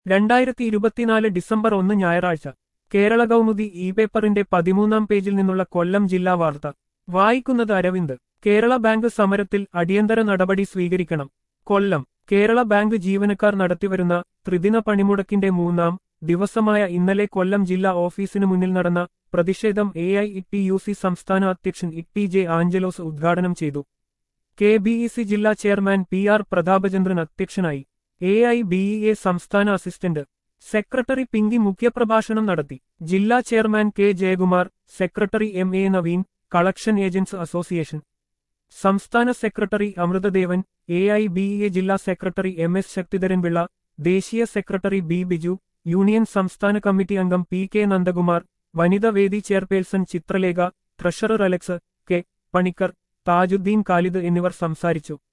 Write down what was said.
രണ്ടായിരത്തി ഇരുപത്തിനാല് ഡിസംബർ ഒന്ന് ഞായറാഴ്ച കേരള കൗമുദി ഇ പേപ്പറിന്റെ പതിമൂന്നാം പേജിൽ നിന്നുള്ള കൊല്ലം ജില്ലാ വാർത്ത വായിക്കുന്നത് അരവിന്ദ് കേരള ബാങ്ക് സമരത്തിൽ അടിയന്തര നടപടി സ്വീകരിക്കണം കൊല്ലം കേരള ബാങ്ക് ജീവനക്കാർ നടത്തിവരുന്ന ത്രിദിന പണിമുടക്കിന്റെ മൂന്നാം ദിവസമായ ഇന്നലെ കൊല്ലം ജില്ലാ ഓഫീസിനു മുന്നിൽ നടന്ന പ്രതിഷേധം A I E U C സംസ്ഥാന അധ്യക്ഷൻ ഇ ജെ ആഞ്ചലോസ് ഉദ്ഘാടനം ചെയ്തു കെ ബി ഇ സി ജില്ലാ ചെയർമാൻ പി ആർ പ്രതാപചന്ദ്രൻ അധ്യക്ഷനായി A I B E A സംസ്ഥാന അസിസ്റ്റന്റ് സെക്രട്ടറി പിങ്കി മുഖ്യപ്രഭാഷണം നടത്തി ജില്ലാ chairman K Jayakumar secretary M A Naveen collection agents association സംസ്ഥാന secretary Amruthadevan A I B E A ജില്ലാ സെക്രട്ടറി എം എസ് ശക്തിധരൻപിള്ള ദേശീയ secretary B Biju union സംസ്ഥാന കമ്മിറ്റി അംഗം പി കെ നന്ദകുമാർ വനിതാ വേദി chairperson Chithralekha treasurer Alex K Panicker Thajudheen Khalid എന്നിവർ സംസാരിച്ചു